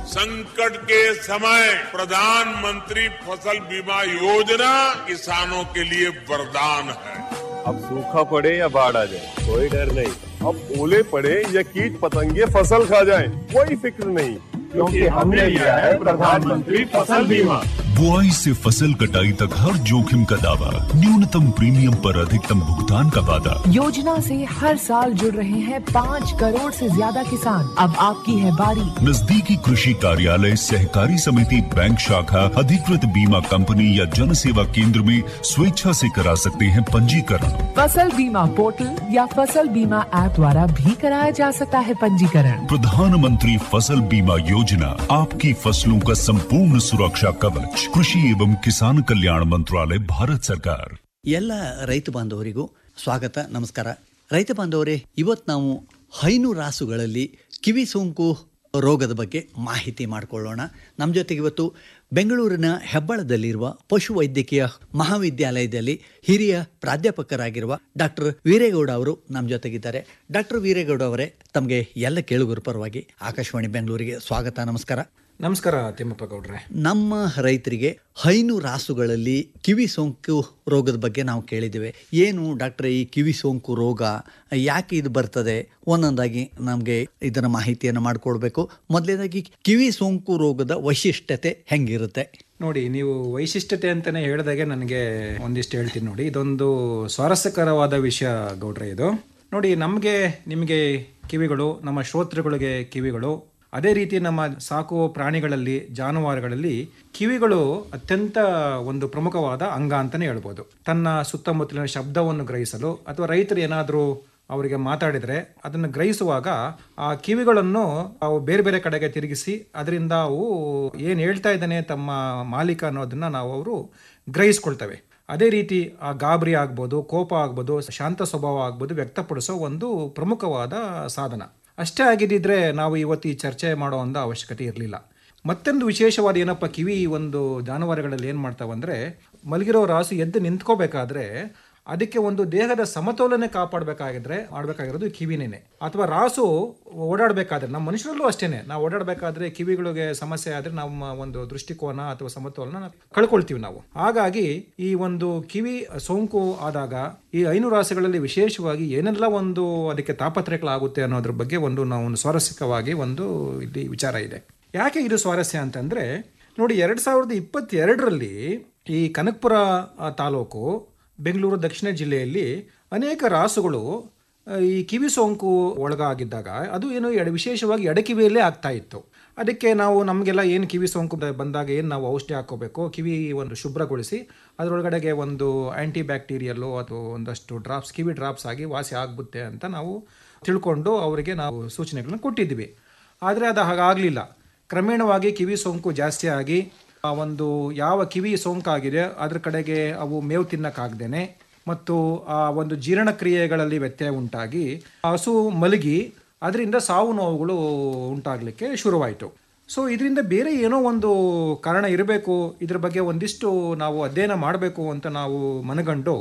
संकट के समय प्रधानमंत्री फसल बीमा योजना किसानों के लिए वरदान है अब सूखा पड़े या बाढ़ आ जाए कोई डर नहीं अब ओले पड़े या कीट पतंगे फसल खा जाए कोई फिक्र नहीं क्योंकि हमने लिया है प्रधानमंत्री फसल बीमा बुआई से फसल कटाई तक हर जोखिम का दावा न्यूनतम प्रीमियम पर अधिकतम भुगतान का वादा योजना से हर साल जुड़ रहे हैं पाँच करोड़ से ज्यादा किसान अब आपकी है बारी नजदीकी कृषि कार्यालय सहकारी समिति बैंक शाखा अधिकृत बीमा कंपनी या जन सेवा केंद्र में स्वेच्छा से करा सकते हैं पंजीकरण फसल बीमा पोर्टल या फसल बीमा ऐप द्वारा भी कराया जा सकता है पंजीकरण प्रधानमंत्री फसल बीमा योजना आपकी फसलों का संपूर्ण सुरक्षा कवच कृषि एवं किसान कल्याण मंत्रालय भारत सरकार ಎಲ್ಲ ರೈತ ಬಾಂಧವರಿಗೂ ಸ್ವಾಗತ ನಮಸ್ಕಾರ ರೈತ ಬಾಂಧವರೇ ಇವತ್ತು ನಾವು ಹೈನು ರಾಸುಗಳಲ್ಲಿ ಕಿವಿ ಸೋಂಕು ರೋಗದ ಬಗ್ಗೆ ಮಾಹಿತಿ ಮಾಡಿಕೊಳ್ಳೋಣ ನಮ್ಮ ಜೊತೆಗೆ ಇವತ್ತು ಬೆಂಗಳೂರಿನ ಹೆಬ್ಬಳದಲ್ಲಿರುವ ಪಶು ವೈದ್ಯಕೀಯ ಮಹಾವಿದ್ಯಾಲಯದಲ್ಲಿ ಹಿರಿಯ ಪ್ರಾಧ್ಯಾಪಕರಾಗಿರುವ ಡಾಕ್ಟರ್ ವೀರೇಗೌಡ ಅವರು ನಮ್ಮ ಜೊತೆಗಿದ್ದಾರೆ ಡಾಕ್ಟರ್ ವೀರೇಗೌಡ ಅವರೇ ತಮಗೆ ಎಲ್ಲ ಕೇಳುಗರ ಪರವಾಗಿ ಆಕಾಶವಾಣಿ ಬೆಂಗಳೂರಿಗೆ ಸ್ವಾಗತ ನಮಸ್ಕಾರ ನಮಸ್ಕಾರ ತಿಮ್ಮಪ್ಪ ಗೌಡ್ರೆ ನಮ್ಮ ರೈತರಿಗೆ ಹೈನು ರಾಸುಗಳಲ್ಲಿ ಕಿವಿ ಸೋಂಕು ರೋಗದ ಬಗ್ಗೆ ನಾವು ಕೇಳಿದ್ದೇವೆ ಏನು ಡಾಕ್ಟ್ರೆ ಈ ಕಿವಿ ಸೋಂಕು ರೋಗ ಯಾಕೆ ಇದು ಬರ್ತದೆ ಒಂದೊಂದಾಗಿ ನಮಗೆ ಇದರ ಮಾಹಿತಿಯನ್ನು ಮಾಡಿಕೊಡ್ಬೇಕು ಮೊದಲನೇದಾಗಿ ಕಿವಿ ಸೋಂಕು ರೋಗದ ವೈಶಿಷ್ಟ್ಯತೆ ಹೆಂಗಿರುತ್ತೆ ನೋಡಿ ನೀವು ವೈಶಿಷ್ಟ್ಯತೆ ಅಂತಾನೆ ಹೇಳಿದಾಗೆ ನನಗೆ ಒಂದಿಷ್ಟು ಹೇಳ್ತೀನಿ ನೋಡಿ ಇದೊಂದು ಸ್ವಾರಸ್ಯಕರವಾದ ವಿಷಯ ಗೌಡ್ರೆ ಇದು ನೋಡಿ ನಮಗೆ ನಿಮಗೆ ಕಿವಿಗಳು ನಮ್ಮ ಶ್ರೋತೃಗಳಿಗೆ ಕಿವಿಗಳು ಅದೇ ರೀತಿ ನಮ್ಮ ಸಾಕುವ ಪ್ರಾಣಿಗಳಲ್ಲಿ ಜಾನುವಾರುಗಳಲ್ಲಿ ಕಿವಿಗಳು ಅತ್ಯಂತ ಒಂದು ಪ್ರಮುಖವಾದ ಅಂಗ ಅಂತಾನೆ ಹೇಳ್ಬೋದು ತನ್ನ ಸುತ್ತಮುತ್ತಲಿನ ಶಬ್ದವನ್ನು ಗ್ರಹಿಸಲು ಅಥವಾ ರೈತರು ಏನಾದರೂ ಅವರಿಗೆ ಮಾತಾಡಿದರೆ ಅದನ್ನು ಗ್ರಹಿಸುವಾಗ ಆ ಕಿವಿಗಳನ್ನು ಅವು ಬೇರೆ ಬೇರೆ ಕಡೆಗೆ ತಿರುಗಿಸಿ ಅದರಿಂದ ಅವು ಏನು ಹೇಳ್ತಾ ಇದ್ದಾನೆ ತಮ್ಮ ಮಾಲೀಕ ಅನ್ನೋದನ್ನ ನಾವು ಅವರು ಗ್ರಹಿಸ್ಕೊಳ್ತವೆ ಅದೇ ರೀತಿ ಆ ಗಾಬರಿ ಆಗ್ಬೋದು ಕೋಪ ಆಗ್ಬೋದು ಶಾಂತ ಸ್ವಭಾವ ಆಗ್ಬೋದು ವ್ಯಕ್ತಪಡಿಸೋ ಒಂದು ಪ್ರಮುಖವಾದ ಸಾಧನ ಅಷ್ಟೇ ಆಗಿದ್ದಿದ್ರೆ ನಾವು ಇವತ್ತು ಈ ಚರ್ಚೆ ಮಾಡೋ ಒಂದು ಅವಶ್ಯಕತೆ ಇರಲಿಲ್ಲ ಮತ್ತೊಂದು ವಿಶೇಷವಾದ ಏನಪ್ಪ ಕಿವಿ ಒಂದು ಜಾನುವಾರುಗಳಲ್ಲಿ ಏನು ಮಾಡ್ತಾವಂದ್ರೆ ಮಲಗಿರೋ ರಾಸು ಎದ್ದು ನಿಂತ್ಕೋಬೇಕಾದ್ರೆ ಅದಕ್ಕೆ ಒಂದು ದೇಹದ ಸಮತೋಲನೆ ಕಾಪಾಡಬೇಕಾಗಿದ್ರೆ ಮಾಡಬೇಕಾಗಿರೋದು ಕಿವಿನೇನೆ ಅಥವಾ ರಾಸು ಓಡಾಡಬೇಕಾದ್ರೆ ನಮ್ಮ ಮನುಷ್ಯರಲ್ಲೂ ಅಷ್ಟೇನೆ ನಾವು ಓಡಾಡಬೇಕಾದ್ರೆ ಕಿವಿಗಳಿಗೆ ಸಮಸ್ಯೆ ಆದರೆ ನಮ್ಮ ಒಂದು ದೃಷ್ಟಿಕೋನ ಅಥವಾ ಸಮತೋಲನ ಕಳ್ಕೊಳ್ತೀವಿ ನಾವು ಹಾಗಾಗಿ ಈ ಒಂದು ಕಿವಿ ಸೋಂಕು ಆದಾಗ ಈ ಐನು ರಾಸುಗಳಲ್ಲಿ ವಿಶೇಷವಾಗಿ ಏನೆಲ್ಲ ಒಂದು ಅದಕ್ಕೆ ತಾಪತ್ರಯಗಳಾಗುತ್ತೆ ಅನ್ನೋದ್ರ ಬಗ್ಗೆ ಒಂದು ನಾವು ಒಂದು ಸ್ವಾರಸ್ಯಕವಾಗಿ ಒಂದು ಇಲ್ಲಿ ವಿಚಾರ ಇದೆ ಯಾಕೆ ಇದು ಸ್ವಾರಸ್ಯ ಅಂತಂದ್ರೆ ನೋಡಿ ಎರಡ್ ಸಾವಿರದ ಇಪ್ಪತ್ತೆರಡರಲ್ಲಿ ಈ ಕನಕಪುರ ಆ, ತಾಲೂಕು ಬೆಂಗಳೂರು ದಕ್ಷಿಣ ಜಿಲ್ಲೆಯಲ್ಲಿ ಅನೇಕ ರಾಸುಗಳು ಆ, ಈ ಕಿವಿ ಸೋಂಕು ಒಳಗಾಗಿದ್ದಾಗ ಅದು ಏನು ಎಡ ವಿಶೇಷವಾಗಿ ಎಡಕಿವಿಯಲ್ಲೇ ಆಗ್ತಾ ಇತ್ತು ಅದಕ್ಕೆ ನಾವು ನಮಗೆಲ್ಲ ಏನು ಕಿವಿ ಸೋಂಕು ಬ- ಬಂದಾಗ ಏನು ನಾವು ಔಷಧಿ ಹಾಕೋಬೇಕು ಕಿವಿ ಒಂದು ಶುಭ್ರಗೊಳಿಸಿ ಅದರೊಳಗಡೆಗೆ ಒಂದು ಆ್ಯಂಟಿ ಬ್ಯಾಕ್ಟೀರಿಯಲ್ಲು ಅಥವಾ ಒಂದಷ್ಟು ಡ್ರಾಪ್ಸ್ ಕಿವಿ ಡ್ರಾಪ್ಸ್ ಆಗಿ ವಾಸಿ ಆಗುತ್ತೆ ಅಂತ ನಾವು ತಿಳ್ಕೊಂಡು ಅವರಿಗೆ ನಾವು ಸೂಚನೆಗಳನ್ನ ಕೊಟ್ಟಿದ್ವಿ ಆದರೆ ಅದು ಹಾಗಾಗಲಿಲ್ಲ ಕ್ರಮೇಣವಾಗಿ ಕಿವಿ ಸೋಂಕು ಜಾಸ್ತಿ ಆಗಿ ಆ ಒಂದು ಯಾವ ಕಿವಿ ಸೋಂಕಾಗಿದೆ ಅದ್ರ ಕಡೆಗೆ ಅವು ಮೇವು ತಿನ್ನಕ್ಕಾಗ್ದೇನೆ ಮತ್ತು ಆ ಒಂದು ಜೀರ್ಣಕ್ರಿಯೆಗಳಲ್ಲಿ ವ್ಯತ್ಯಯ ಉಂಟಾಗಿ ಆ ಹಸು ಮಲಗಿ ಅದರಿಂದ ಸಾವು ನೋವುಗಳು ಉಂಟಾಗಲಿಕ್ಕೆ ಶುರುವಾಯಿತು ಸೊ ಇದರಿಂದ ಬೇರೆ ಏನೋ ಒಂದು ಕಾರಣ ಇರಬೇಕು ಇದ್ರ ಬಗ್ಗೆ ಒಂದಿಷ್ಟು ನಾವು ಅಧ್ಯಯನ ಮಾಡಬೇಕು ಅಂತ ನಾವು ಮನಗಂಡು